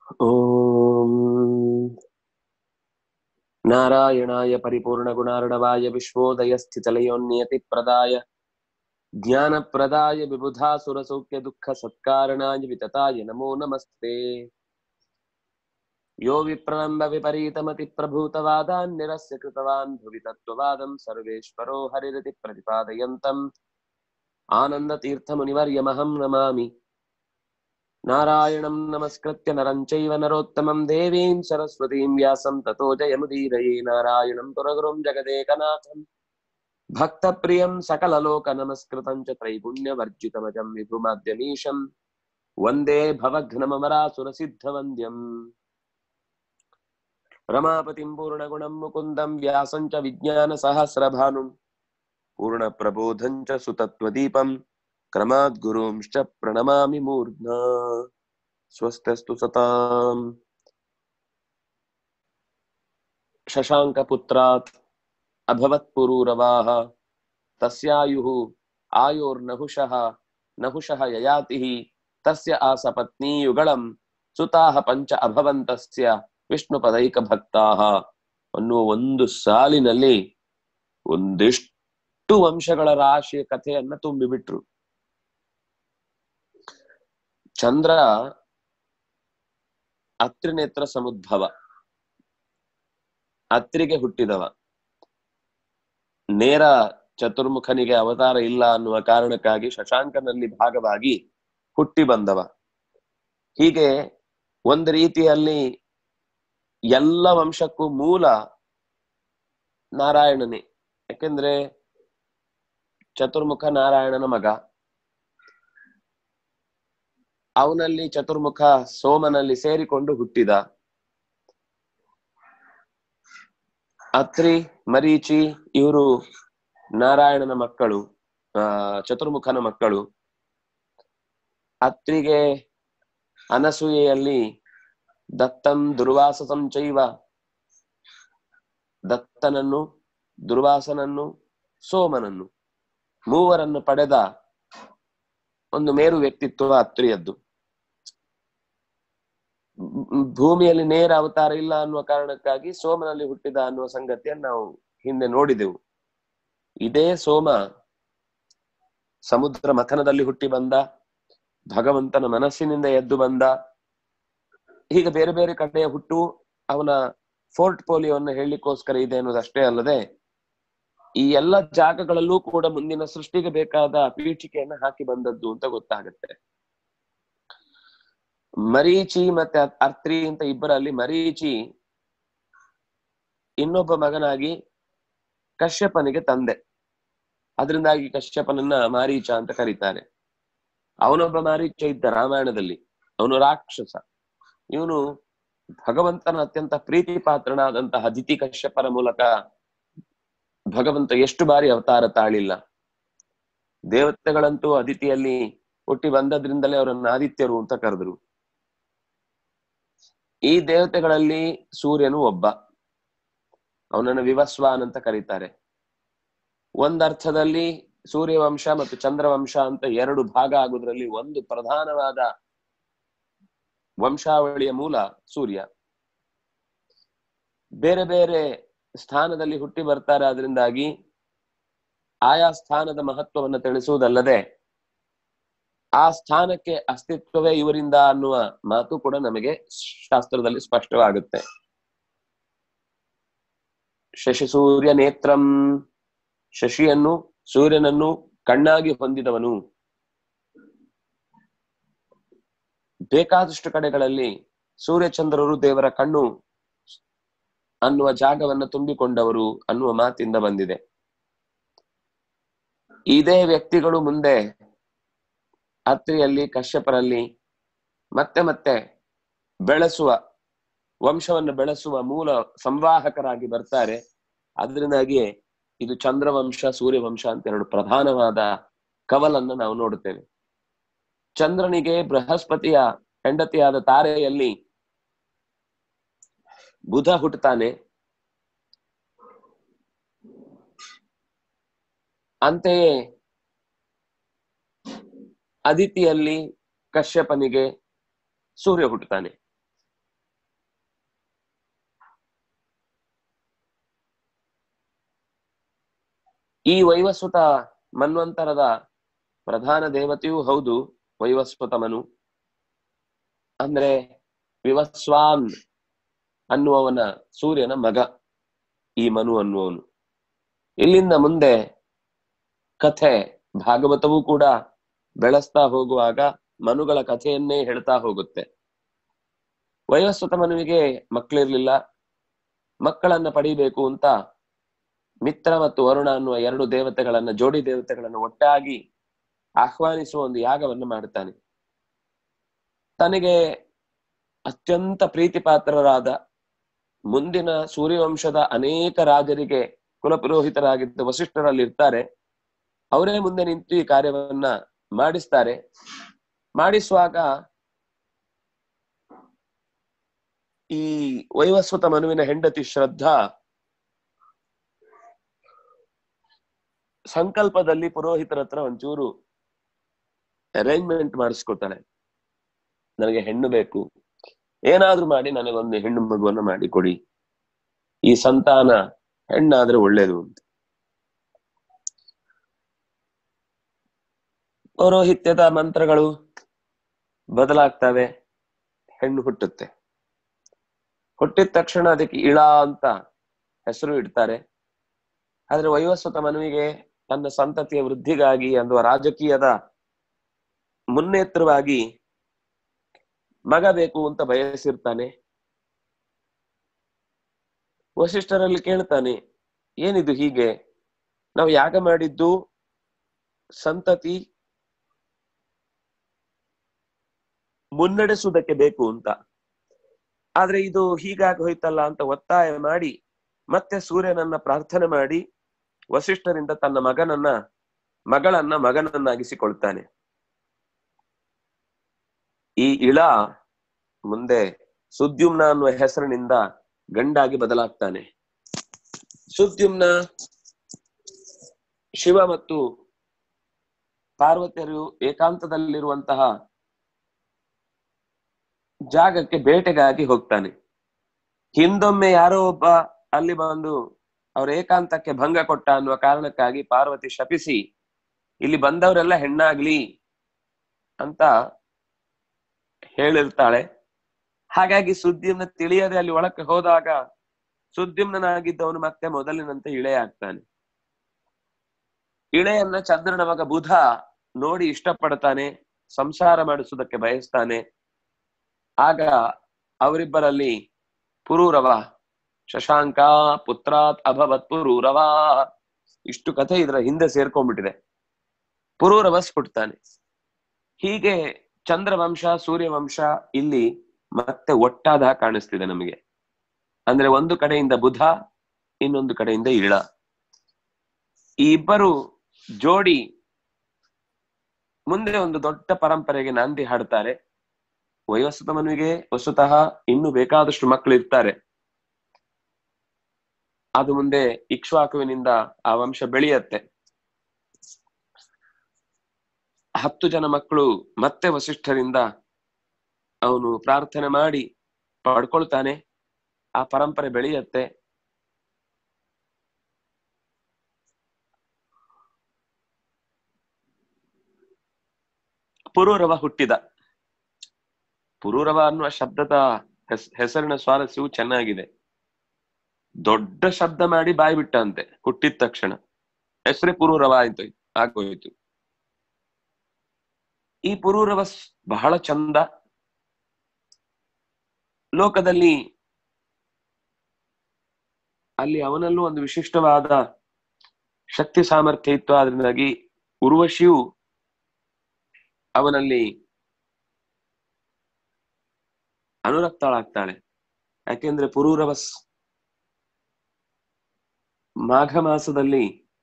ॐ नारायणाय परिपूर्णगुणार्णवाय विश्वोदयस्थितलयोन्नियतिप्रदाय ज्ञानप्रदाय विबुधासुरसौख्यदुःखसत्कारणाय वितताय नमो नमस्ते यो विप्रलम्ब विपरीतमतिप्रभूतवादान् निरस्य कृतवान् भुवि तत्त्ववादं सर्वेश्वरो हरिरति प्रतिपादयन्तम् आनन्दतीर्थमुनिवर्यमहं नमामि नारायणं नमस्कृत्य नरं चैव नरोत्तमं देवीं सरस्वतीं व्यासं ततो जयमुदीरये नारायणं पुरगुरुं जगदेकनाथं भक्तप्रियं सकललोकनमस्कृतं च त्रैगुण्यवर्जितमजं विभुमाद्यमीशं वन्दे भवघ्नममरासुरसिद्धवन्द्यम् रमापतिं पूर्णगुणं मुकुन्दं व्यासं च विज्ञानसहस्रभानुं पूर्णप्रबोधं च सुतत्वदीपं क्रमाद् गुरूंश्च प्रणमामि मूर्ध्ना स्वस्तस्तु सताम् शशाङ्कपुत्रात् अभवत्पुरूरवाः तस्यायुः आयोर्नहुषः नहुषः ययातिः तस्य आसपत्नी युगळं ಸುತಾಹ ಪಂಚ ಅಭವಂತಸ್ಯ ವಿಷ್ಣು ಪದೈಕ ಭಕ್ತಾಹ ಅನ್ನುವ ಒಂದು ಸಾಲಿನಲ್ಲಿ ಒಂದಿಷ್ಟು ವಂಶಗಳ ರಾಶಿಯ ಕಥೆಯನ್ನ ತುಂಬಿಬಿಟ್ರು ಚಂದ್ರ ಅತ್ರಿನೇತ್ರ ಸಮುದ್ಭವ ಅತ್ರಿಗೆ ಹುಟ್ಟಿದವ ನೇರ ಚತುರ್ಮುಖನಿಗೆ ಅವತಾರ ಇಲ್ಲ ಅನ್ನುವ ಕಾರಣಕ್ಕಾಗಿ ಶಶಾಂಕನಲ್ಲಿ ಭಾಗವಾಗಿ ಹುಟ್ಟಿ ಬಂದವ ಹೀಗೆ ಒಂದು ರೀತಿಯಲ್ಲಿ ಎಲ್ಲ ವಂಶಕ್ಕೂ ಮೂಲ ನಾರಾಯಣನೇ ಯಾಕೆಂದ್ರೆ ಚತುರ್ಮುಖ ನಾರಾಯಣನ ಮಗ ಅವನಲ್ಲಿ ಚತುರ್ಮುಖ ಸೋಮನಲ್ಲಿ ಸೇರಿಕೊಂಡು ಹುಟ್ಟಿದ ಅತ್ರಿ ಮರೀಚಿ ಇವರು ನಾರಾಯಣನ ಮಕ್ಕಳು ಆ ಚತುರ್ಮುಖನ ಮಕ್ಕಳು ಅತ್ರಿಗೆ ಅನಸೂಯೆಯಲ್ಲಿ ದತ್ತಂ ದುರ್ವಾಸಸಂ ಚೈವ ದತ್ತನನ್ನು ದುರ್ವಾಸನನ್ನು ಸೋಮನನ್ನು ಮೂವರನ್ನು ಪಡೆದ ಒಂದು ಮೇರು ವ್ಯಕ್ತಿತ್ವ ಅತ್ರಿಯದ್ದು ಭೂಮಿಯಲ್ಲಿ ನೇರ ಅವತಾರ ಇಲ್ಲ ಅನ್ನುವ ಕಾರಣಕ್ಕಾಗಿ ಸೋಮನಲ್ಲಿ ಹುಟ್ಟಿದ ಅನ್ನುವ ಸಂಗತಿಯನ್ನು ನಾವು ಹಿಂದೆ ನೋಡಿದೆವು ಇದೇ ಸೋಮ ಸಮುದ್ರ ಮಥನದಲ್ಲಿ ಹುಟ್ಟಿ ಬಂದ ಭಗವಂತನ ಮನಸ್ಸಿನಿಂದ ಎದ್ದು ಬಂದ ಹೀಗೆ ಬೇರೆ ಬೇರೆ ಕಡೆಯ ಹುಟ್ಟು ಅವನ ಫೋರ್ಟ್ ಪೋಲಿಯೋವನ್ನು ಹೇಳಲಿಕ್ಕೋಸ್ಕರ ಇದೆ ಅನ್ನೋದಷ್ಟೇ ಅಲ್ಲದೆ ಈ ಎಲ್ಲ ಜಾಗಗಳಲ್ಲೂ ಕೂಡ ಮುಂದಿನ ಸೃಷ್ಟಿಗೆ ಬೇಕಾದ ಪೀಠಿಕೆಯನ್ನ ಹಾಕಿ ಬಂದದ್ದು ಅಂತ ಗೊತ್ತಾಗುತ್ತೆ ಮರೀಚಿ ಮತ್ತೆ ಅರ್ತ್ರಿ ಅಂತ ಇಬ್ಬರಲ್ಲಿ ಮರೀಚಿ ಇನ್ನೊಬ್ಬ ಮಗನಾಗಿ ಕಶ್ಯಪನಿಗೆ ತಂದೆ ಅದರಿಂದಾಗಿ ಕಶ್ಯಪನನ್ನ ಮಾರೀಚ ಅಂತ ಕರೀತಾರೆ ಅವನೊಬ್ಬ ಮಾರೀಚ ಇದ್ದ ರಾಮಾಯಣದಲ್ಲಿ ಅವನು ರಾಕ್ಷಸ ಇವನು ಭಗವಂತನ ಅತ್ಯಂತ ಪ್ರೀತಿ ಪಾತ್ರನಾದಂತಹ ದಿತಿ ಕಶ್ಯಪರ ಮೂಲಕ ಭಗವಂತ ಎಷ್ಟು ಬಾರಿ ಅವತಾರ ತಾಳಿಲ್ಲ ದೇವತೆಗಳಂತೂ ಅದಿತಿಯಲ್ಲಿ ಹುಟ್ಟಿ ಬಂದದ್ರಿಂದಲೇ ಅವರನ್ನ ಆದಿತ್ಯರು ಅಂತ ಕರೆದ್ರು ಈ ದೇವತೆಗಳಲ್ಲಿ ಸೂರ್ಯನು ಒಬ್ಬ ಅವನನ್ನು ವಿವಸ್ವಾನ್ ಅಂತ ಕರೀತಾರೆ ಒಂದರ್ಥದಲ್ಲಿ ಸೂರ್ಯವಂಶ ಮತ್ತು ಚಂದ್ರವಂಶ ಅಂತ ಎರಡು ಭಾಗ ಆಗುವುದರಲ್ಲಿ ಒಂದು ಪ್ರಧಾನವಾದ ವಂಶಾವಳಿಯ ಮೂಲ ಸೂರ್ಯ ಬೇರೆ ಬೇರೆ ಸ್ಥಾನದಲ್ಲಿ ಹುಟ್ಟಿ ಬರ್ತಾರೆ ಅದರಿಂದಾಗಿ ಆಯಾ ಸ್ಥಾನದ ಮಹತ್ವವನ್ನು ತಿಳಿಸುವುದಲ್ಲದೆ ಆ ಸ್ಥಾನಕ್ಕೆ ಅಸ್ತಿತ್ವವೇ ಇವರಿಂದ ಅನ್ನುವ ಮಾತು ಕೂಡ ನಮಗೆ ಶಾಸ್ತ್ರದಲ್ಲಿ ಸ್ಪಷ್ಟವಾಗುತ್ತೆ ಶಶಿ ಸೂರ್ಯ ನೇತ್ರಂ ಶಶಿಯನ್ನು ಸೂರ್ಯನನ್ನು ಕಣ್ಣಾಗಿ ಹೊಂದಿದವನು ಬೇಕಾದಷ್ಟು ಕಡೆಗಳಲ್ಲಿ ಸೂರ್ಯಚಂದ್ರರು ದೇವರ ಕಣ್ಣು ಅನ್ನುವ ಜಾಗವನ್ನು ತುಂಬಿಕೊಂಡವರು ಅನ್ನುವ ಮಾತಿಂದ ಬಂದಿದೆ ಇದೇ ವ್ಯಕ್ತಿಗಳು ಮುಂದೆ ಅತ್ರಿಯಲ್ಲಿ ಕಶ್ಯಪರಲ್ಲಿ ಮತ್ತೆ ಮತ್ತೆ ಬೆಳೆಸುವ ವಂಶವನ್ನು ಬೆಳೆಸುವ ಮೂಲ ಸಂವಾಹಕರಾಗಿ ಬರ್ತಾರೆ ಅದರಿಂದಾಗಿಯೇ ಇದು ಚಂದ್ರವಂಶ ಸೂರ್ಯವಂಶ ಅಂತ ಎರಡು ಪ್ರಧಾನವಾದ ಕವಲನ್ನು ನಾವು ನೋಡುತ್ತೇವೆ ಚಂದ್ರನಿಗೆ ಬೃಹಸ್ಪತಿಯ ಹೆಂಡತಿಯಾದ ತಾರೆಯಲ್ಲಿ ಬುಧ ಹುಟ್ಟುತ್ತಾನೆ ಅಂತೆಯೇ ಅದಿತಿಯಲ್ಲಿ ಕಶ್ಯಪನಿಗೆ ಸೂರ್ಯ ಹುಟ್ಟುತ್ತಾನೆ ಈ ವೈವಸ್ವತ ಮನ್ವಂತರದ ಪ್ರಧಾನ ದೇವತೆಯೂ ಹೌದು ವೈವಸ್ವತ ಮನು ಅಂದ್ರೆ ವಿವಸ್ವಾನ್ ಅನ್ನುವವನ ಸೂರ್ಯನ ಮಗ ಈ ಮನು ಅನ್ನುವವನು ಇಲ್ಲಿಂದ ಮುಂದೆ ಕಥೆ ಭಾಗವತವೂ ಕೂಡ ಬೆಳೆಸ್ತಾ ಹೋಗುವಾಗ ಮನುಗಳ ಕಥೆಯನ್ನೇ ಹೇಳ್ತಾ ಹೋಗುತ್ತೆ ವೈವಸ್ವತ ಮನುವಿಗೆ ಮಕ್ಕಳಿರ್ಲಿಲ್ಲ ಮಕ್ಕಳನ್ನ ಪಡಿಬೇಕು ಅಂತ ಮಿತ್ರ ಮತ್ತು ವರುಣ ಅನ್ನುವ ಎರಡು ದೇವತೆಗಳನ್ನ ಜೋಡಿ ದೇವತೆಗಳನ್ನು ಒಟ್ಟಾಗಿ ಆಹ್ವಾನಿಸುವ ಒಂದು ಯಾಗವನ್ನು ಮಾಡುತ್ತಾನೆ ತನಗೆ ಅತ್ಯಂತ ಪ್ರೀತಿ ಪಾತ್ರರಾದ ಮುಂದಿನ ಸೂರ್ಯವಂಶದ ಅನೇಕ ರಾಜರಿಗೆ ಕುಲಪುರೋಹಿತರಾಗಿದ್ದ ವಸಿಷ್ಠರಲ್ಲಿ ಇರ್ತಾರೆ ಅವರೇ ಮುಂದೆ ನಿಂತು ಈ ಕಾರ್ಯವನ್ನ ಮಾಡಿಸ್ತಾರೆ ಮಾಡಿಸುವಾಗ ಈ ವೈವಸ್ವತ ಮನುವಿನ ಹೆಂಡತಿ ಶ್ರದ್ಧಾ ಸಂಕಲ್ಪದಲ್ಲಿ ಪುರೋಹಿತರ ಹತ್ರ ಒಂಚೂರು ಅರೇಂಜ್ಮೆಂಟ್ ಮಾಡಿಸ್ಕೊತಾಳೆ ನನಗೆ ಹೆಣ್ಣು ಬೇಕು ಏನಾದ್ರೂ ಮಾಡಿ ನನಗೊಂದು ಹೆಣ್ಣು ಮಗುವನ್ನ ಮಾಡಿ ಕೊಡಿ ಈ ಸಂತಾನ ಹೆಣ್ಣಾದ್ರೆ ಒಳ್ಳೇದು ಅಂತ ಪೌರೋಹಿತ್ಯದ ಮಂತ್ರಗಳು ಬದಲಾಗ್ತವೆ ಹೆಣ್ಣು ಹುಟ್ಟುತ್ತೆ ಹುಟ್ಟಿದ ತಕ್ಷಣ ಅದಕ್ಕೆ ಇಳ ಅಂತ ಹೆಸರು ಇಡ್ತಾರೆ ಆದ್ರೆ ವೈವಸ್ವತ ಮನುವಿಗೆ ತನ್ನ ಸಂತತಿಯ ವೃದ್ಧಿಗಾಗಿ ಅಥವಾ ರಾಜಕೀಯದ ಮುನ್ನೇತ್ರವಾಗಿ ಮಗ ಬೇಕು ಅಂತ ಬಯಸಿರ್ತಾನೆ ವಸಿಷ್ಠರಲ್ಲಿ ಕೇಳ್ತಾನೆ ಏನಿದು ಹೀಗೆ ನಾವು ಯಾಗ ಮಾಡಿದ್ದು ಸಂತತಿ ಮುನ್ನಡೆಸುವುದಕ್ಕೆ ಬೇಕು ಅಂತ ಆದ್ರೆ ಇದು ಹೀಗಾಗಿ ಹೋಯ್ತಲ್ಲ ಅಂತ ಒತ್ತಾಯ ಮಾಡಿ ಮತ್ತೆ ಸೂರ್ಯನನ್ನ ಪ್ರಾರ್ಥನೆ ಮಾಡಿ ವಸಿಷ್ಠರಿಂದ ತನ್ನ ಮಗನನ್ನ ಮಗಳನ್ನ ಮಗನನ್ನಾಗಿಸಿಕೊಳ್ತಾನೆ ಈ ಇಳ ಮುಂದೆ ಸುದ್ಯುಮ್ನ ಅನ್ನುವ ಹೆಸರಿನಿಂದ ಗಂಡಾಗಿ ಬದಲಾಗ್ತಾನೆ ಸುದ್ಯುಮ್ನ ಶಿವ ಮತ್ತು ಪಾರ್ವತಿಯರು ಏಕಾಂತದಲ್ಲಿರುವಂತಹ ಜಾಗಕ್ಕೆ ಬೇಟೆಗಾಗಿ ಹೋಗ್ತಾನೆ ಹಿಂದೊಮ್ಮೆ ಯಾರೋ ಒಬ್ಬ ಅಲ್ಲಿ ಬಂದು ಅವ್ರ ಏಕಾಂತಕ್ಕೆ ಭಂಗ ಕೊಟ್ಟ ಅನ್ನುವ ಕಾರಣಕ್ಕಾಗಿ ಪಾರ್ವತಿ ಶಪಿಸಿ ಇಲ್ಲಿ ಬಂದವರೆಲ್ಲ ಹೆಣ್ಣಾಗ್ಲಿ ಅಂತ ಹೇಳಿರ್ತಾಳೆ ಹಾಗಾಗಿ ಸುದ್ದಿಮ್ನ ತಿಳಿಯದೆ ಅಲ್ಲಿ ಒಳಕ್ಕೆ ಹೋದಾಗ ಸುದ್ದಿಮ್ನಾಗಿದ್ದವನು ಮತ್ತೆ ಮೊದಲಿನಂತೆ ಇಳೆ ಆಗ್ತಾನೆ ಇಳೆಯನ್ನ ಚಂದ್ರನ ಮಗ ಬುಧ ನೋಡಿ ಇಷ್ಟಪಡ್ತಾನೆ ಸಂಸಾರ ಮಾಡಿಸುವುದಕ್ಕೆ ಬಯಸ್ತಾನೆ ಆಗ ಅವರಿಬ್ಬರಲ್ಲಿ ಪುರೂರವ ಶಶಾಂಕ ಪುತ್ರಾತ್ ಅಭವತ್ ಪುರೂರವ ಇಷ್ಟು ಕಥೆ ಇದರ ಹಿಂದೆ ಸೇರ್ಕೊಂಡ್ಬಿಟ್ಟಿದೆ ಪುರೂರವಸ್ ಹುಟ್ಟುತ್ತಾನೆ ಹೀಗೆ ಚಂದ್ರವಂಶ ಸೂರ್ಯವಂಶ ಇಲ್ಲಿ ಮತ್ತೆ ಒಟ್ಟಾದ ಕಾಣಿಸ್ತಿದೆ ನಮಗೆ ಅಂದ್ರೆ ಒಂದು ಕಡೆಯಿಂದ ಬುಧ ಇನ್ನೊಂದು ಕಡೆಯಿಂದ ಇಳ ಈ ಇಬ್ಬರು ಜೋಡಿ ಮುಂದೆ ಒಂದು ದೊಡ್ಡ ಪರಂಪರೆಗೆ ನಾಂದಿ ಹಾಡ್ತಾರೆ ವೈವಸ್ವತ ಮನುವಿಗೆ ವಸ್ತುತಃ ಇನ್ನು ಬೇಕಾದಷ್ಟು ಮಕ್ಕಳು ಇರ್ತಾರೆ ಅದು ಮುಂದೆ ಇಕ್ಷ್ವಾಕುವಿನಿಂದ ಆ ವಂಶ ಬೆಳೆಯತ್ತೆ ಹತ್ತು ಜನ ಮಕ್ಕಳು ಮತ್ತೆ ವಸಿಷ್ಠರಿಂದ ಅವನು ಪ್ರಾರ್ಥನೆ ಮಾಡಿ ಪಡ್ಕೊಳ್ತಾನೆ ಆ ಪರಂಪರೆ ಬೆಳೆಯತ್ತೆ ಪುರೂರವ ಹುಟ್ಟಿದ ಪುರೂರವ ಅನ್ನುವ ಶಬ್ದದ ಹೆಸ್ ಹೆಸರಿನ ಸ್ವಾರಸ್ಯವು ಚೆನ್ನಾಗಿದೆ ದೊಡ್ಡ ಶಬ್ದ ಮಾಡಿ ಬಾಯಿ ಬಿಟ್ಟಂತೆ ಹುಟ್ಟಿದ ತಕ್ಷಣ ಹೆಸರೇ ಪುರೂರವ ಆಯ್ತು ಆಗೋಯ್ತು ಈ ಪುರೂರವ ಬಹಳ ಚಂದ ಲೋಕದಲ್ಲಿ ಅಲ್ಲಿ ಅವನಲ್ಲೂ ಒಂದು ವಿಶಿಷ್ಟವಾದ ಶಕ್ತಿ ಸಾಮರ್ಥ್ಯ ಇತ್ತು ಆದ್ರಿಂದಾಗಿ ಉರ್ವಶಿಯು ಅವನಲ್ಲಿ ಅನುರಕ್ತಳಾಗ್ತಾಳೆ ಯಾಕೆಂದ್ರೆ ಪುರೂರವಸ್ ಮಾಘ ಮಾಸದಲ್ಲಿ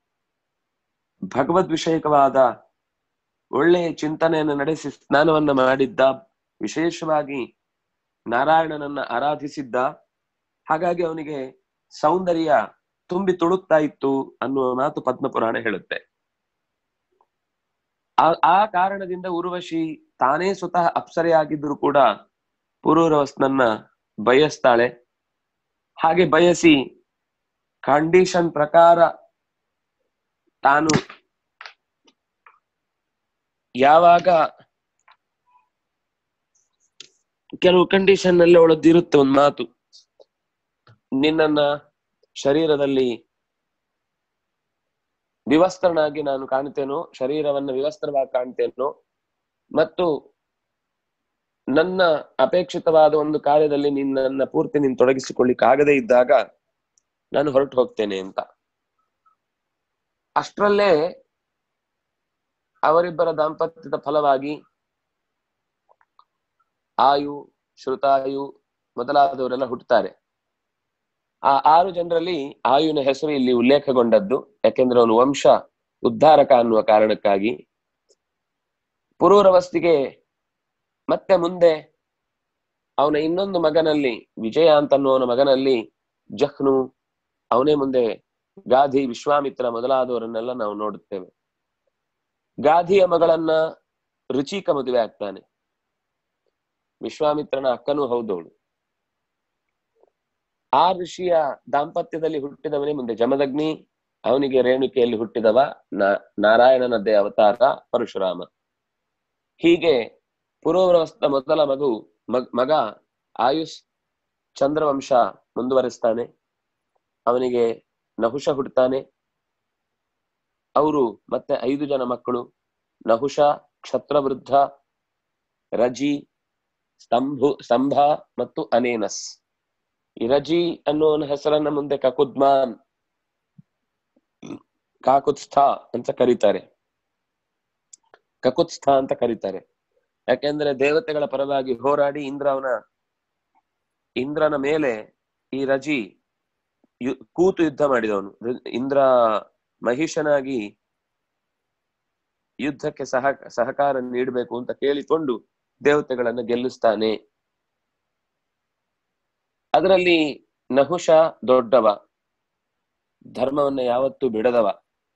ಭಗವದ್ ವಿಷಯಕವಾದ ಒಳ್ಳೆಯ ಚಿಂತನೆಯನ್ನು ನಡೆಸಿ ಸ್ನಾನವನ್ನ ಮಾಡಿದ್ದ ವಿಶೇಷವಾಗಿ ನಾರಾಯಣನನ್ನ ಆರಾಧಿಸಿದ್ದ ಹಾಗಾಗಿ ಅವನಿಗೆ ಸೌಂದರ್ಯ ತುಂಬಿ ತುಳುಕ್ತಾ ಇತ್ತು ಅನ್ನುವ ಮಾತು ಪದ್ಮಪುರಾಣ ಹೇಳುತ್ತೆ ಆ ಆ ಕಾರಣದಿಂದ ಉರ್ವಶಿ ತಾನೇ ಸ್ವತಃ ಅಪ್ಸರೆಯಾಗಿದ್ರು ಕೂಡ ಪುರೂರವಸ್ನನ್ನ ಬಯಸ್ತಾಳೆ ಹಾಗೆ ಬಯಸಿ ಕಂಡೀಷನ್ ಪ್ರಕಾರ ತಾನು ಯಾವಾಗ ಕೆಲವು ಕಂಡೀಷನ್ ನಲ್ಲಿ ಒಳದಿರುತ್ತೆ ಒಂದು ಮಾತು ನಿನ್ನನ್ನ ಶರೀರದಲ್ಲಿ ವಿವಸ್ತ್ರನಾಗಿ ನಾನು ಕಾಣ್ತೇನೋ ಶರೀರವನ್ನ ವಿವಸ್ತ್ರವಾಗಿ ಕಾಣ್ತೇನೋ ಮತ್ತು ನನ್ನ ಅಪೇಕ್ಷಿತವಾದ ಒಂದು ಕಾರ್ಯದಲ್ಲಿ ನಿನ್ನನ್ನ ಪೂರ್ತಿ ನೀನು ತೊಡಗಿಸಿಕೊಳ್ಳಿಕ್ ಆಗದೇ ಇದ್ದಾಗ ನಾನು ಹೊರಟು ಹೋಗ್ತೇನೆ ಅಂತ ಅಷ್ಟರಲ್ಲೇ ಅವರಿಬ್ಬರ ದಾಂಪತ್ಯದ ಫಲವಾಗಿ ಆಯು ಶ್ರುತಾಯು ಮೊದಲಾದವರೆಲ್ಲ ಹುಟ್ಟುತ್ತಾರೆ ಆ ಆರು ಜನರಲ್ಲಿ ಆಯುವಿನ ಹೆಸರು ಇಲ್ಲಿ ಉಲ್ಲೇಖಗೊಂಡದ್ದು ಯಾಕೆಂದ್ರೆ ಅವನು ವಂಶ ಉದ್ಧಾರಕ ಅನ್ನುವ ಕಾರಣಕ್ಕಾಗಿ ಪುರೂರವಸ್ತಿಗೆ ಮತ್ತೆ ಮುಂದೆ ಅವನ ಇನ್ನೊಂದು ಮಗನಲ್ಲಿ ವಿಜಯ ಅಂತ ಅನ್ನುವನ ಮಗನಲ್ಲಿ ಜಹ್ನು ಅವನೇ ಮುಂದೆ ಗಾಧಿ ವಿಶ್ವಾಮಿತ್ರ ಮೊದಲಾದವರನ್ನೆಲ್ಲ ನಾವು ನೋಡುತ್ತೇವೆ ಗಾಧಿಯ ಮಗಳನ್ನ ರುಚಿಕ ಮದುವೆ ಆಗ್ತಾನೆ ವಿಶ್ವಾಮಿತ್ರನ ಅಕ್ಕನೂ ಹೌದವಳು ಆ ಋಷಿಯ ದಾಂಪತ್ಯದಲ್ಲಿ ಹುಟ್ಟಿದವನೇ ಮುಂದೆ ಜಮದಗ್ನಿ ಅವನಿಗೆ ರೇಣುಕೆಯಲ್ಲಿ ಹುಟ್ಟಿದವ ನಾರಾಯಣನದ್ದೇ ಅವತಾರ ಪರಶುರಾಮ ಹೀಗೆ ಪುರೋವಸ್ತ ಮೊದಲ ಮಗು ಮಗ ಆಯುಷ್ ಚಂದ್ರವಂಶ ಮುಂದುವರಿಸ್ತಾನೆ ಅವನಿಗೆ ನಹುಷ ಹುಟ್ಟುತ್ತಾನೆ ಅವರು ಮತ್ತೆ ಐದು ಜನ ಮಕ್ಕಳು ನಹುಷ ಕ್ಷತ್ರವೃದ್ಧ ರಜಿ ಸ್ತಂಭು ಸ್ತಂಭ ಮತ್ತು ಅನೇನಸ್ ಈ ರಜಿ ಅನ್ನುವನ ಹೆಸರನ್ನ ಮುಂದೆ ಕಕುದ್ಮಾನ್ ಕಾಕುತ್ಸ್ಥ ಅಂತ ಕರೀತಾರೆ ಕಕುತ್ಸ್ಥ ಅಂತ ಕರೀತಾರೆ ಯಾಕೆಂದ್ರೆ ದೇವತೆಗಳ ಪರವಾಗಿ ಹೋರಾಡಿ ಇಂದ್ರ ಅವನ ಇಂದ್ರನ ಮೇಲೆ ಈ ರಜಿ ಕೂತು ಯುದ್ಧ ಮಾಡಿದವನು ಇಂದ್ರ ಮಹಿಷನಾಗಿ ಯುದ್ಧಕ್ಕೆ ಸಹ ಸಹಕಾರ ನೀಡಬೇಕು ಅಂತ ಕೇಳಿಕೊಂಡು ದೇವತೆಗಳನ್ನ ಗೆಲ್ಲಿಸ್ತಾನೆ ಅದರಲ್ಲಿ ನಹುಷ ದೊಡ್ಡವ ಧರ್ಮವನ್ನ ಯಾವತ್ತೂ ಬಿಡದವ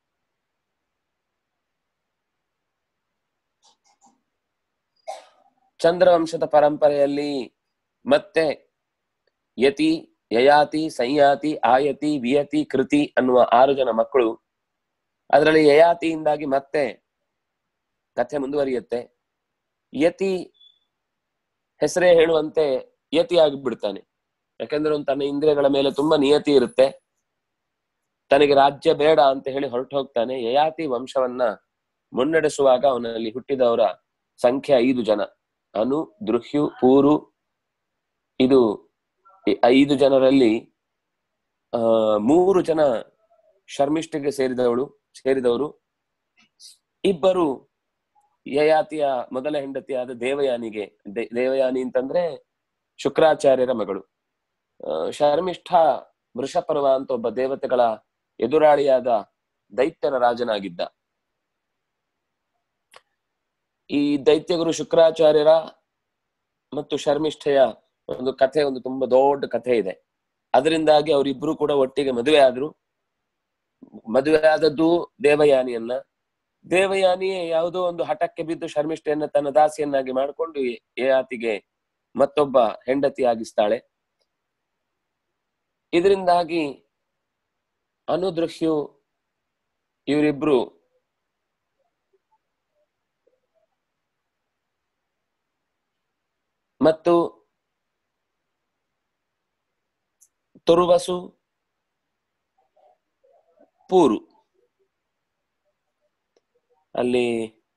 ಚಂದ್ರವಂಶದ ಪರಂಪರೆಯಲ್ಲಿ ಮತ್ತೆ ಯತಿ ಯಯಾತಿ ಸಂಯಾತಿ ಆಯತಿ ವಿಯತಿ ಕೃತಿ ಅನ್ನುವ ಆರು ಜನ ಮಕ್ಕಳು ಅದರಲ್ಲಿ ಯಯಾತಿಯಿಂದಾಗಿ ಮತ್ತೆ ಕಥೆ ಮುಂದುವರಿಯುತ್ತೆ ಯತಿ ಹೆಸರೇ ಹೇಳುವಂತೆ ಯತಿ ಆಗಿಬಿಡ್ತಾನೆ ಯಾಕಂದ್ರೆ ಅವನು ತನ್ನ ಇಂದ್ರಿಯಗಳ ಮೇಲೆ ತುಂಬಾ ನಿಯತಿ ಇರುತ್ತೆ ತನಗೆ ರಾಜ್ಯ ಬೇಡ ಅಂತ ಹೇಳಿ ಹೊರಟು ಹೋಗ್ತಾನೆ ಯಯಾತಿ ವಂಶವನ್ನ ಮುನ್ನಡೆಸುವಾಗ ಅವನಲ್ಲಿ ಹುಟ್ಟಿದವರ ಸಂಖ್ಯೆ ಐದು ಜನ ಅನು ದೃಹ್ಯು ಪೂರು ಇದು ಐದು ಜನರಲ್ಲಿ ಆ ಮೂರು ಜನ ಶರ್ಮಿಷ್ಠಿಗೆ ಸೇರಿದವಳು ಸೇರಿದವರು ಇಬ್ಬರು ಯಯಾತಿಯ ಮೊದಲ ಹೆಂಡತಿಯಾದ ದೇವಯಾನಿಗೆ ದೇವಯಾನಿ ಅಂತಂದ್ರೆ ಶುಕ್ರಾಚಾರ್ಯರ ಮಗಳು ಶರ್ಮಿಷ್ಠ ವೃಷಪರ್ವ ಅಂತ ಒಬ್ಬ ದೇವತೆಗಳ ಎದುರಾಳಿಯಾದ ದೈತ್ಯನ ರಾಜನಾಗಿದ್ದ ಈ ದೈತ್ಯಗುರು ಶುಕ್ರಾಚಾರ್ಯರ ಮತ್ತು ಶರ್ಮಿಷ್ಠೆಯ ಒಂದು ಕಥೆ ಒಂದು ತುಂಬಾ ದೊಡ್ಡ ಕಥೆ ಇದೆ ಅದರಿಂದಾಗಿ ಅವರಿಬ್ರು ಕೂಡ ಒಟ್ಟಿಗೆ ಮದುವೆ ಆದ್ರು ಮದುವೆ ಆದದ್ದು ದೇವಯಾನಿಯನ್ನ ದೇವಯಾನಿಯೇ ಯಾವುದೋ ಒಂದು ಹಠಕ್ಕೆ ಬಿದ್ದು ಶರ್ಮಿಷ್ಠೆಯನ್ನ ತನ್ನ ದಾಸಿಯನ್ನಾಗಿ ಮಾಡಿಕೊಂಡು ಯಯಾತಿಗೆ ಮತ್ತೊಬ್ಬ ಹೆಂಡತಿ ಆಗಿಸ್ತಾಳೆ ಇದರಿಂದಾಗಿ ಅನುದೃಶ್ಯು ಇವರಿಬ್ರು ಮತ್ತು ತುರುವಸು ಪೂರು ಅಲ್ಲಿ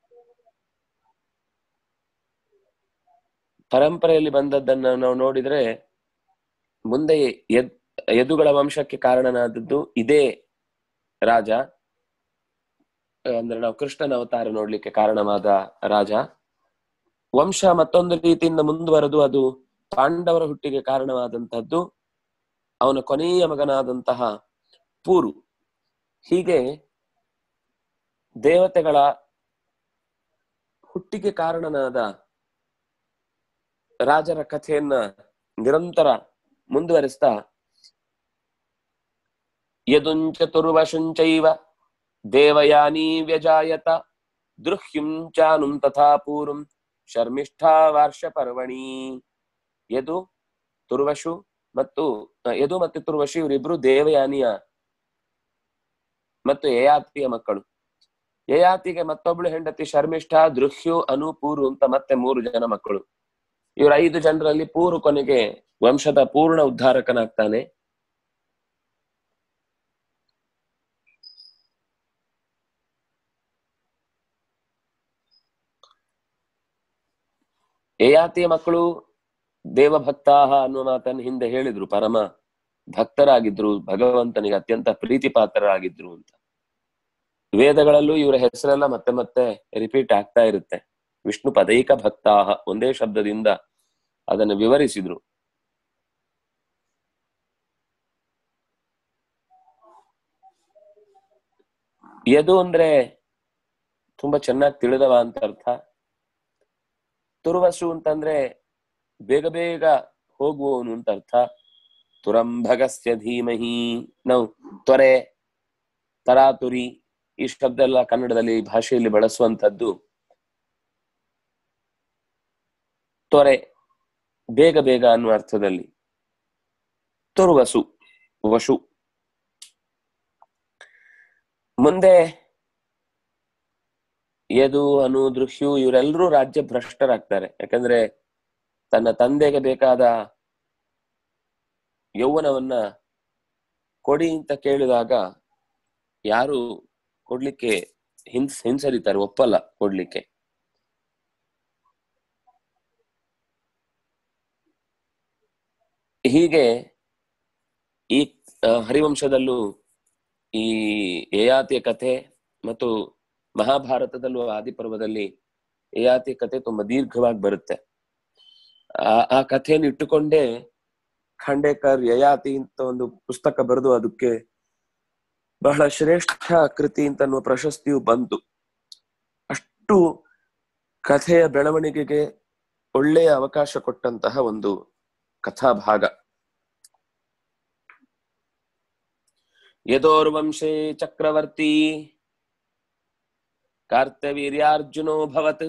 ಪರಂಪರೆಯಲ್ಲಿ ಬಂದದ್ದನ್ನ ನಾವು ನೋಡಿದ್ರೆ ಮುಂದೆ ಎದ್ ಯದುಗಳ ವಂಶಕ್ಕೆ ಕಾರಣನಾದದ್ದು ಇದೇ ರಾಜ ಅಂದ್ರೆ ನಾವು ಕೃಷ್ಣನ ಅವತಾರ ನೋಡ್ಲಿಕ್ಕೆ ಕಾರಣವಾದ ರಾಜ ವಂಶ ಮತ್ತೊಂದು ರೀತಿಯಿಂದ ಮುಂದುವರೆದು ಅದು ಪಾಂಡವರ ಹುಟ್ಟಿಗೆ ಕಾರಣವಾದಂತಹದ್ದು ಅವನ ಕೊನೆಯ ಮಗನಾದಂತಹ ಪೂರು ಹೀಗೆ ದೇವತೆಗಳ ಹುಟ್ಟಿಗೆ ಕಾರಣನಾದ ರಾಜರ ಕಥೆಯನ್ನ ನಿರಂತರ ಮುಂದುವರಿಸ್ತಾ ಯದುಂಚತುರ್ವಶುಂಚೈವ ದೇವಯಾನಿ ವ್ಯಜಾಯತ ದೃಹ್ಯುಂ ಚಾನುಂ ತಥಾ ಪೂರುಂ ಶರ್ಮಿಷ್ಠಾ ವಾರ್ಷ ಪರ್ವಣಿ ಯದು ತುರ್ವಶು ಮತ್ತು ಯದು ಮತ್ತು ತುರ್ವಶು ಇವರಿಬ್ರು ದೇವಯಾನಿಯ ಮತ್ತು ಯಯಾತಿಯ ಮಕ್ಕಳು ಯಯಾತಿಗೆ ಮತ್ತೊಬ್ಳು ಹೆಂಡತಿ ಶರ್ಮಿಷ್ಠ ದೃಶ್ಯು ಅನು ಪೂರು ಅಂತ ಮತ್ತೆ ಮೂರು ಜನ ಮಕ್ಕಳು ಇವ್ರ ಐದು ಜನರಲ್ಲಿ ಪೂರು ಕೊನೆಗೆ ವಂಶದ ಪೂರ್ಣ ಉದ್ಧಾರಕನಾಗ್ತಾನೆ ಯಯಾತಿಯ ಮಕ್ಕಳು ದೇವಭಕ್ತಾಹ ಅನ್ನುವ ಮಾತನ್ನು ಹಿಂದೆ ಹೇಳಿದ್ರು ಪರಮ ಭಕ್ತರಾಗಿದ್ರು ಭಗವಂತನಿಗೆ ಅತ್ಯಂತ ಪ್ರೀತಿ ಪಾತ್ರರಾಗಿದ್ರು ಅಂತ ವೇದಗಳಲ್ಲೂ ಇವರ ಹೆಸರೆಲ್ಲ ಮತ್ತೆ ಮತ್ತೆ ರಿಪೀಟ್ ಆಗ್ತಾ ಇರುತ್ತೆ ವಿಷ್ಣು ಪದೈಕ ಭಕ್ತಾಹ ಒಂದೇ ಶಬ್ದದಿಂದ ಅದನ್ನು ವಿವರಿಸಿದ್ರು ಯದು ಅಂದ್ರೆ ತುಂಬಾ ಚೆನ್ನಾಗಿ ತಿಳಿದವ ಅಂತ ಅರ್ಥ ತುರುವಸು ಅಂತಂದ್ರೆ ಬೇಗ ಬೇಗ ಹೋಗುವವನು ಅಂತ ಅರ್ಥ ತುರಂಭಗಸ್ಯ ಧೀಮಹಿ ನಾವು ತ್ವರೆ ತರಾತುರಿ ಈ ಶಬ್ದ ಎಲ್ಲ ಕನ್ನಡದಲ್ಲಿ ಭಾಷೆಯಲ್ಲಿ ಬಳಸುವಂತದ್ದು ತ್ವರೆ ಬೇಗ ಬೇಗ ಅನ್ನುವ ಅರ್ಥದಲ್ಲಿ ತುರುವಸು ವಶು ಮುಂದೆ ಯದು ಅನು ದೃಶ್ಯು ಇವರೆಲ್ಲರೂ ರಾಜ್ಯ ಭ್ರಷ್ಟರಾಗ್ತಾರೆ ಯಾಕಂದ್ರೆ ತನ್ನ ತಂದೆಗೆ ಬೇಕಾದ ಯೌವನವನ್ನ ಕೊಡಿ ಅಂತ ಕೇಳಿದಾಗ ಯಾರು ಕೊಡ್ಲಿಕ್ಕೆ ಹಿಂಸ್ ಹಿಂಸರಿತಾರೆ ಒಪ್ಪಲ್ಲ ಕೊಡ್ಲಿಕ್ಕೆ ಹೀಗೆ ಈ ಆ, ಹರಿವಂಶದಲ್ಲೂ ಈ ಯಯಾತಿಯ ಕಥೆ ಮತ್ತು ಮಹಾಭಾರತದಲ್ಲೂ ಆದಿಪರ್ವದಲ್ಲಿ ಯಯಾತಿ ಕಥೆ ತುಂಬಾ ದೀರ್ಘವಾಗಿ ಬರುತ್ತೆ ಆ ಆ ಕಥೆಯನ್ನು ಇಟ್ಟುಕೊಂಡೇ ಖಂಡೇಕರ್ ಯಯಾತಿ ಅಂತ ಒಂದು ಪುಸ್ತಕ ಬರೆದು ಅದಕ್ಕೆ ಬಹಳ ಶ್ರೇಷ್ಠ ಕೃತಿ ಅಂತ ಅನ್ನುವ ಪ್ರಶಸ್ತಿಯು ಬಂತು ಅಷ್ಟು ಕಥೆಯ ಬೆಳವಣಿಗೆಗೆ ಒಳ್ಳೆಯ ಅವಕಾಶ ಕೊಟ್ಟಂತಹ ಒಂದು ಕಥಾಭಾಗ ಯದೋರ್ವಂಶೇ ಚಕ್ರವರ್ತಿ ಕಾರ್ತವೀರ್ಯಾರ್ಜುನೋ ಭವತ್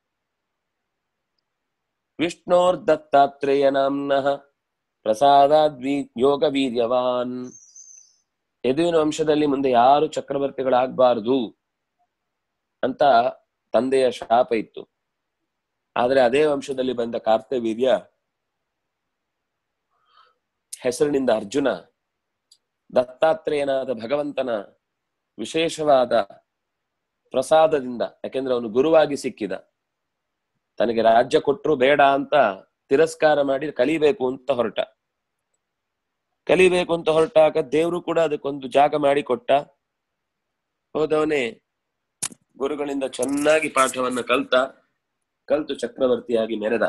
ವಿಷ್ಣೋರ್ದತ್ತಾತ್ರೇಯ ನಾಮ್ನಃ ಪ್ರಸಾದಾದ್ವಿ ಯೋಗ ವೀರ್ಯವಾನ್ ಯದುವಿನ ವಂಶದಲ್ಲಿ ಮುಂದೆ ಯಾರು ಚಕ್ರವರ್ತಿಗಳಾಗಬಾರದು ಅಂತ ತಂದೆಯ ಶಾಪ ಇತ್ತು ಆದ್ರೆ ಅದೇ ವಂಶದಲ್ಲಿ ಬಂದ ಕಾರ್ತವೀರ್ಯ ಹೆಸರಿನಿಂದ ಅರ್ಜುನ ದತ್ತಾತ್ರೇಯನಾದ ಭಗವಂತನ ವಿಶೇಷವಾದ ಪ್ರಸಾದದಿಂದ ಯಾಕೆಂದ್ರೆ ಅವನು ಗುರುವಾಗಿ ಸಿಕ್ಕಿದ ತನಗೆ ರಾಜ್ಯ ಕೊಟ್ಟರು ಬೇಡ ಅಂತ ತಿರಸ್ಕಾರ ಮಾಡಿ ಕಲಿಬೇಕು ಅಂತ ಹೊರಟ ಕಲಿಬೇಕು ಅಂತ ಹೊರಟಾಗ ದೇವರು ಕೂಡ ಅದಕ್ಕೊಂದು ಜಾಗ ಮಾಡಿ ಕೊಟ್ಟ ಹೋದವನೇ ಗುರುಗಳಿಂದ ಚೆನ್ನಾಗಿ ಪಾಠವನ್ನ ಕಲ್ತ ಕಲ್ತು ಚಕ್ರವರ್ತಿಯಾಗಿ ಮೆರೆದ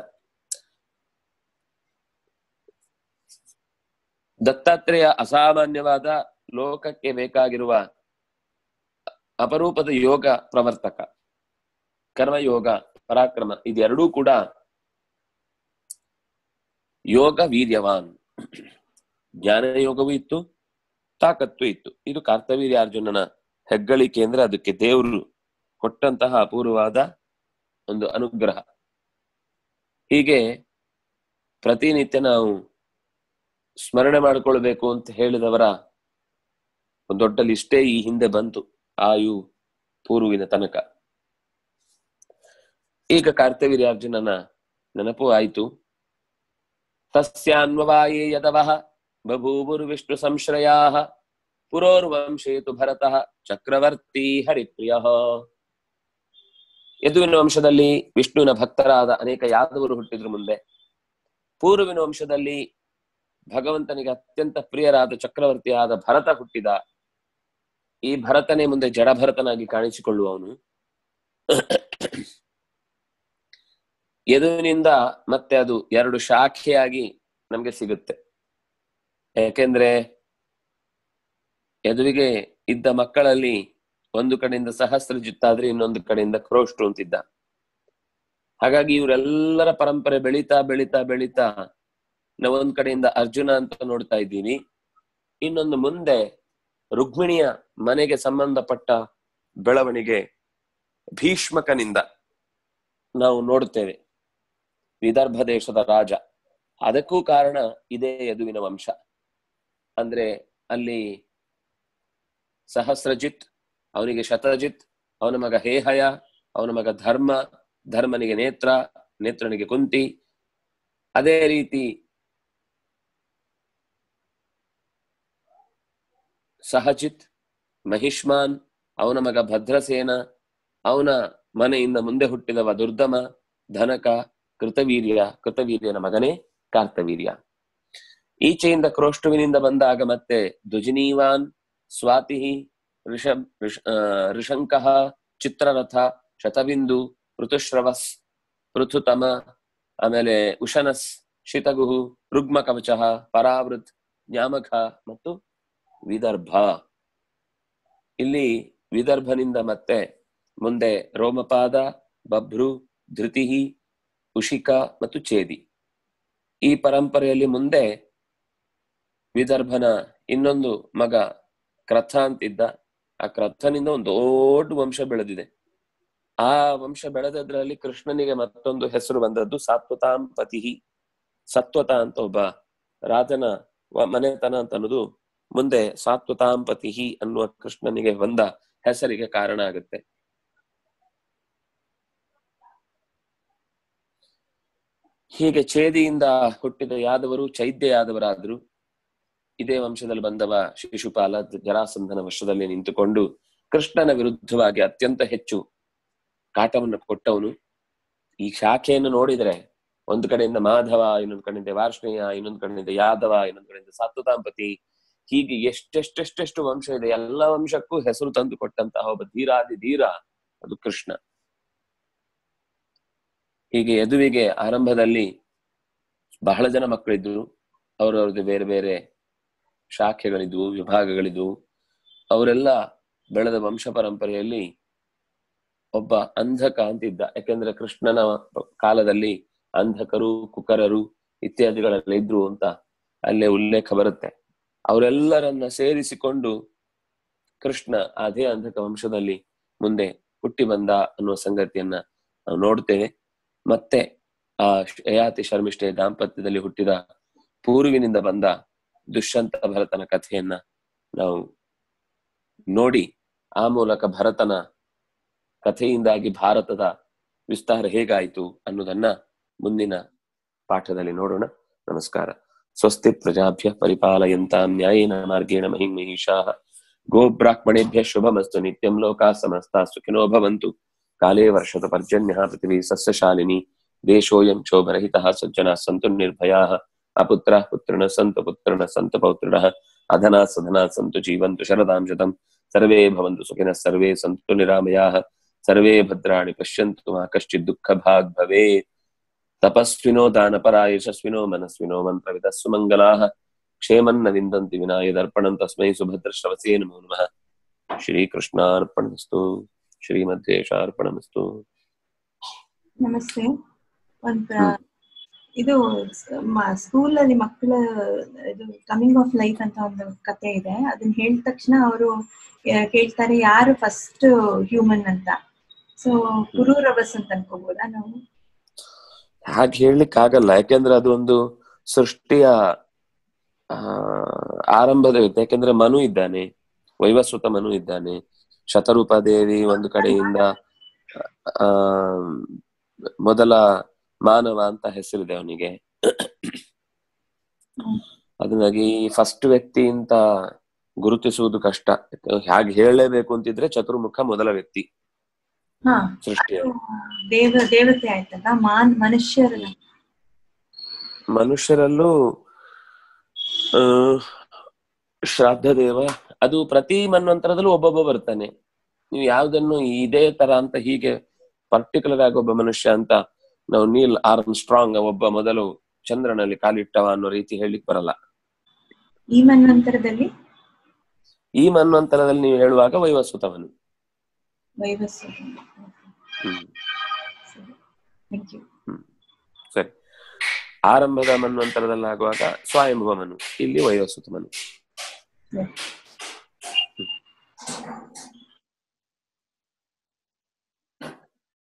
ದತ್ತಾತ್ರೇಯ ಅಸಾಮಾನ್ಯವಾದ ಲೋಕಕ್ಕೆ ಬೇಕಾಗಿರುವ ಅಪರೂಪದ ಯೋಗ ಪ್ರವರ್ತಕ ಕರ್ಮಯೋಗ ಪರಾಕ್ರಮ ಇದೆರಡೂ ಕೂಡ ಯೋಗ ವೀರ್ಯವಾನ್ ಜ್ಞಾನ ಯೋಗವೂ ಇತ್ತು ತಾಕತ್ತು ಇತ್ತು ಇದು ಕಾರ್ತವೀರ್ಯ ಅರ್ಜುನನ ಹೆಗ್ಗಳಿಕೆ ಅಂದ್ರೆ ಅದಕ್ಕೆ ದೇವರು ಕೊಟ್ಟಂತಹ ಅಪೂರ್ವವಾದ ಒಂದು ಅನುಗ್ರಹ ಹೀಗೆ ಪ್ರತಿನಿತ್ಯ ನಾವು ಸ್ಮರಣೆ ಮಾಡಿಕೊಳ್ಬೇಕು ಅಂತ ಹೇಳಿದವರ ಒಂದು ದೊಡ್ಡ ಲಿಸ್ಟೇ ಈ ಹಿಂದೆ ಬಂತು ಆಯು ಪೂರ್ವಿನ ತನಕ ಈಗ ಕಾರ್ತವೀರ್ಯಾರ್ಜುನನ ನೆನಪು ಆಯಿತು ತಸ್ಯಾನ್ವವಾಯೇ ಯದವಃ ಬಭೂವುರ್ವಿಷ್ಣು ಸಂಶ್ರಯಾ ಪುರೋರ್ವಂಶೇತು ಭರತಃ ಚಕ್ರವರ್ತಿ ಹರಿಪ್ರಿಯ ಯದುವಿನ ವಂಶದಲ್ಲಿ ವಿಷ್ಣುವಿನ ಭಕ್ತರಾದ ಅನೇಕ ಯಾದವರು ಹುಟ್ಟಿದ್ರು ಮುಂದೆ ಪೂರ್ವಿನ ವಂಶದಲ್ಲಿ ಭಗವಂತನಿಗೆ ಅತ್ಯಂತ ಪ್ರಿಯರಾದ ಚಕ್ರವರ್ತಿಯಾದ ಭರತ ಹುಟ್ಟಿದ ಈ ಭರತನೇ ಮುಂದೆ ಜಡಭರತನಾಗಿ ಕಾಣಿಸಿಕೊಳ್ಳುವವನು ಯದುವಿನಿಂದ ಮತ್ತೆ ಅದು ಎರಡು ಶಾಖೆಯಾಗಿ ನಮ್ಗೆ ಸಿಗುತ್ತೆ ಯಾಕೆಂದ್ರೆ ಯದುವಿಗೆ ಇದ್ದ ಮಕ್ಕಳಲ್ಲಿ ಒಂದು ಕಡೆಯಿಂದ ಸಹಸ್ರಜಿತ್ ಆದ್ರೆ ಇನ್ನೊಂದು ಕಡೆಯಿಂದ ಕ್ರೋಷ್ಟು ಅಂತಿದ್ದ ಹಾಗಾಗಿ ಇವರೆಲ್ಲರ ಪರಂಪರೆ ಬೆಳೀತಾ ಬೆಳೀತಾ ಬೆಳೀತಾ ನಾವು ಒಂದ್ ಕಡೆಯಿಂದ ಅರ್ಜುನ ಅಂತ ನೋಡ್ತಾ ಇದ್ದೀವಿ ಇನ್ನೊಂದು ಮುಂದೆ ರುಕ್ಮಿಣಿಯ ಮನೆಗೆ ಸಂಬಂಧಪಟ್ಟ ಬೆಳವಣಿಗೆ ಭೀಷ್ಮಕನಿಂದ ನಾವು ನೋಡುತ್ತೇವೆ ವಿದರ್ಭ ದೇಶದ ರಾಜ ಅದಕ್ಕೂ ಕಾರಣ ಇದೇ ಯದುವಿನ ವಂಶ ಅಂದ್ರೆ ಅಲ್ಲಿ ಸಹಸ್ರಜಿತ್ ಅವನಿಗೆ ಶತಜಿತ್ ಅವನ ಮಗ ಹೇಹಯ ಅವನ ಮಗ ಧರ್ಮ ಧರ್ಮನಿಗೆ ನೇತ್ರ ನೇತ್ರನಿಗೆ ಕುಂತಿ ಅದೇ ರೀತಿ ಸಹಜಿತ್ ಮಹಿಷ್ಮಾನ್ ಅವನ ಮಗ ಭದ್ರಸೇನ ಅವನ ಮನೆಯಿಂದ ಮುಂದೆ ಹುಟ್ಟಿದವ ದುರ್ದಮ ಧನಕ ಕೃತವೀರ್ಯ ಕೃತವೀರ್ಯನ ಮಗನೇ ಕಾರ್ತವೀರ್ಯ ಈಚೆಯಿಂದ ಕ್ರೋಷ್ಟುವಿನಿಂದ ಬಂದಾಗ ಮತ್ತೆ ದುಜಿನೀವಾನ್ ಸ್ವಾತಿ ಋಷ ಋಷ- ಆ, ಋಷಂಕಃ ಚಿತ್ರರಥ ಶತಬಿಂದು ಋತುಶ್ರವಸ್ ಪೃಥುತಮ ಆಮೇಲೆ ಉಶನಸ್ ಶಿತಗುಹು ರುಗ್ಮ ಕವಚ ಪರಾವೃತ್ ಜ್ಞಾಮಕ ಮತ್ತು ವಿದರ್ಭ ಇಲ್ಲಿ ವಿದರ್ಭನಿಂದ ಮತ್ತೆ ಮುಂದೆ ರೋಮಪಾದ ಬಭ್ರು ಧೃತಿ ಉಷಿಕ ಮತ್ತು ಛೇದಿ ಈ ಪರಂಪರೆಯಲ್ಲಿ ಮುಂದೆ ವಿದರ್ಭನ ಇನ್ನೊಂದು ಮಗ ಕ್ರಥ ಅಂತಿದ್ದ ಆ ಕ್ರಥನಿಂದ ಒಂದು ದೊಡ್ಡ ವಂಶ ಬೆಳೆದಿದೆ ಆ ವಂಶ ಬೆಳೆದದ್ರಲ್ಲಿ ಕೃಷ್ಣನಿಗೆ ಮತ್ತೊಂದು ಹೆಸರು ಬಂದದ್ದು ಸಾತ್ವತಾಂ ಪತಿಹಿ ಸತ್ವತ ಅಂತ ಒಬ್ಬ ರಾಜನ ವ- ಮನೆತನ ಅಂತ ಅನ್ನೋದು ಮುಂದೆ ಸಾತ್ವತಾಂ ಪತಿಹಿ ಅನ್ನುವ ಕೃಷ್ಣನಿಗೆ ಬಂದ ಹೆಸರಿಗೆ ಕಾರಣ ಆಗುತ್ತೆ ಹೀಗೆ ಛೇದಿಯಿಂದ ಹುಟ್ಟಿದ ಯಾದವರು ಚೈದ್ಯ ಯಾದವರಾದ್ರು ಇದೇ ವಂಶದಲ್ಲಿ ಬಂದವ ಶಿಶುಪಾಲ ಜರಾಸಂಧನ ವಶದಲ್ಲಿ ನಿಂತುಕೊಂಡು ಕೃಷ್ಣನ ವಿರುದ್ಧವಾಗಿ ಅತ್ಯಂತ ಹೆಚ್ಚು ಕಾಟವನ್ನು ಕೊಟ್ಟವನು ಈ ಶಾಖೆಯನ್ನು ನೋಡಿದ್ರೆ ಒಂದು ಕಡೆಯಿಂದ ಮಾಧವ ಇನ್ನೊಂದು ಕಡೆಯಿಂದ ವಾರ್ಷ್ಣೇಯ ಇನ್ನೊಂದು ಕಡೆಯಿಂದ ಯಾದವ ಇನ್ನೊಂದು ಕಡೆಯಿಂದ ಸತ್ವತಾಂಪತಿ ಹೀಗೆ ಎಷ್ಟೆಷ್ಟೆಷ್ಟೆಷ್ಟು ವಂಶ ಇದೆ ಎಲ್ಲ ವಂಶಕ್ಕೂ ಹೆಸರು ತಂದು ಕೊಟ್ಟಂತಹ ಒಬ್ಬ ಧೀರಾದಿ ಧೀರ ಅದು ಕೃಷ್ಣ ಹೀಗೆ ಯದುವಿಗೆ ಆರಂಭದಲ್ಲಿ ಬಹಳ ಜನ ಮಕ್ಕಳಿದ್ರು ಅವರವ್ರದ್ದು ಬೇರೆ ಬೇರೆ ಶಾಖೆಗಳಿದ್ವು ವಿಭಾಗಗಳಿದ್ವು ಅವರೆಲ್ಲ ಬೆಳೆದ ವಂಶ ಪರಂಪರೆಯಲ್ಲಿ ಒಬ್ಬ ಅಂಧಕ ಅಂತಿದ್ದ ಯಾಕೆಂದ್ರೆ ಕೃಷ್ಣನ ಕಾಲದಲ್ಲಿ ಅಂಧಕರು ಕುಕರರು ಇತ್ಯಾದಿಗಳೆಲ್ಲ ಇದ್ರು ಅಂತ ಅಲ್ಲೇ ಉಲ್ಲೇಖ ಬರುತ್ತೆ ಅವರೆಲ್ಲರನ್ನ ಸೇರಿಸಿಕೊಂಡು ಕೃಷ್ಣ ಅದೇ ಅಂಧಕ ವಂಶದಲ್ಲಿ ಮುಂದೆ ಹುಟ್ಟಿ ಬಂದ ಅನ್ನುವ ಸಂಗತಿಯನ್ನ ನಾವು ನೋಡ್ತೇವೆ ಮತ್ತೆ ಆ ಯಯಾತಿ ಶರ್ಮಿಷ್ಠೆ ದಾಂಪತ್ಯದಲ್ಲಿ ಹುಟ್ಟಿದ ಪೂರ್ವಿನಿಂದ ಬಂದ ದುಷ್ಯಂತ ಭರತನ ಕಥೆಯನ್ನ ನಾವು ನೋಡಿ ಆ ಮೂಲಕ ಭರತನ ಕಥೆಯಿಂದಾಗಿ ಭಾರತದ ವಿಸ್ತಾರ ಹೇಗಾಯಿತು ಅನ್ನೋದನ್ನ ಮುಂದಿನ ಪಾಠದಲ್ಲಿ ನೋಡೋಣ ನಮಸ್ಕಾರ ಸ್ವಸ್ತಿ ಪ್ರಜಾಭ್ಯ ಪರಿಪಾಲಯಂತಾಂ ನ್ಯಾಯೇನ ಮಾರ್ಗೇಣ ಮಹಿಂ ಮಹಿಷಾಃ ಗೋಬ್ರಾಹ್ಮಣೇಭ್ಯ ಶುಭಮಸ್ತು ನಿತ್ಯಂ ಲೋಕಾ ಸಮಸ್ತಾ ಸುಖಿನೋ ಭವಂತು ಕಾಲೇ ವರ್ಷತ ಪರ್ಜನ್ಯಃ ಪೃಥಿವೀ ಸಸ್ಯಶಾಲಿನಿ ದೇಶೋಯಂ ಕ್ಷೋಭರಹಿತಃ ಸಜ್ಜನಾ ಸಂತು ನಿರ್ಭಯಾಃ ಅಪುತ್ರः ಪುತ್ರಿಣः सन्तु पुत्रिणः सन्तु पौत्रिणः अधना सधना सन्तु जीवन्तु शरदां शतम् सर्वे भवन्तु सुखिनः सर्वे सन्तु निरामयाः सर्वे भद्राणि पश्यन्तु मा कश्चित् दुःखभाग् भवेत् तपस्विनो दानपरा यशस्विनो मनस्विनो मन्त्रविदः सुमङ्गलाः क्षेमन्न विन्दन्ति विना यदर्पणं तस्मै सुभद्रश्रवसे नमो नमः श्रीकृष्णार्पणमस्तु श्रीमद्वेषार्पणमस्तु ನಮಸ್ತೆ ಒಂದ್ ಪ್ರ- ಇದು ಸ್ಕೂಲ್ ಅಲ್ಲಿ ಮಕ್ಕಳ ಇದು ಕಮಿಂಗ್ ಆಫ್ ಲೈಫ್ ಅಂತ ಒಂದು ಕತೆ ಇದೆ ಅದನ್ನ ಹೇಳಿದ ತಕ್ಷಣ ಅವರು ಕೇಳ್ತಾರೆ ಯಾರು ಫಸ್ಟ್ ಹ್ಯೂಮನ್ ಅಂತ ಸೊ ಕುರೂರಬಸ್ ಅಂತ ಅನ್ಕೋಬಹುದಾ ನಾವು ಹಾಗೆ ಹೇಳಲಿಕ್ಕೆ ಆಗಲ್ಲ ಯಾಕೆಂದ್ರೆ ಅದು ಒಂದು ಸೃಷ್ಟಿಯ ಆ ಆರಂಭದ ವ್ಯಕ್ತಿ ಯಾಕೆಂದ್ರೆ ಮನು ಇದ್ದಾನೆ ವೈವಸ್ವತ ಮನು ಇದ್ದಾನೆ ಶತರೂಪ ದೇವಿ ಒಂದು ಕಡೆಯಿಂದ ಆ ಮೊದಲ ಮಾನವ ಅಂತ ಹೆಸರಿದೆ ಅವನಿಗೆ ಅದನ್ನಾಗಿ ಫಸ್ಟ್ ವ್ಯಕ್ತಿ ಅಂತ ಗುರುತಿಸುವುದು ಕಷ್ಟ ಹಾಗೆ ಹೇಳಲೇಬೇಕು ಅಂತಿದ್ರೆ ಚತುರ್ಮುಖ ಮೊದಲ ವ್ಯಕ್ತಿ ಹಾ ಸೃಷ್ಟಿಯ ಅದು ದೇವ ದೇವತೆ ಆಯ್ತಲ್ಲ ಮಾನ್ ಮನುಷ್ಯರ ಮನುಷ್ಯರಲ್ಲೂ ಆ ಶ್ರಾದ್ದ ದೇವ ಅದು ಪ್ರತಿ ಮನ್ವಂತರದಲ್ಲೂ ಒಬ್ಬೊಬ್ಬ ಬರ್ತಾನೆ ನೀವು ಯಾವ್ದನ್ನು ಇದೇ ತರ ಅಂತ ಹೀಗೆ ಪರ್ಟಿಕ್ಯುಲರ್ ಆಗಿ ಒಬ್ಬ ಮನುಷ್ಯ ಅಂತ ನಾವು ನೀಲ್ ಆರ್ಮ್ ಸ್ಟ್ರಾಂಗ್ ಒಬ್ಬ ಮೊದಲು ಚಂದ್ರನಲ್ಲಿ ಕಾಲಿಟ್ಟವ ಅನ್ನೋ ರೀತಿ ಹೇಳಲಿಕ್ಕೆ ಬರಲ್ಲ ಈ ಮನ್ವಂತರದಲ್ಲಿ ಈ ಮನ್ವಂತರದಲ್ಲಿ ನೀವು ಹೇಳುವಾಗ ವೈವಸ್ವತವನು ವೈವಸ್ಸು ಹ್ಮ್ ಥ್ಯಾಂಕ್ ಯು ಸರಿ ಆರಂಭದ ಮನ್ವಂತರದಲ್ಲಿ ಆಗುವಾಗ ಸ್ವಯಂಭವಮನು ಇಲ್ಲಿ ವೈವಸ್ವತಮನು Yeah.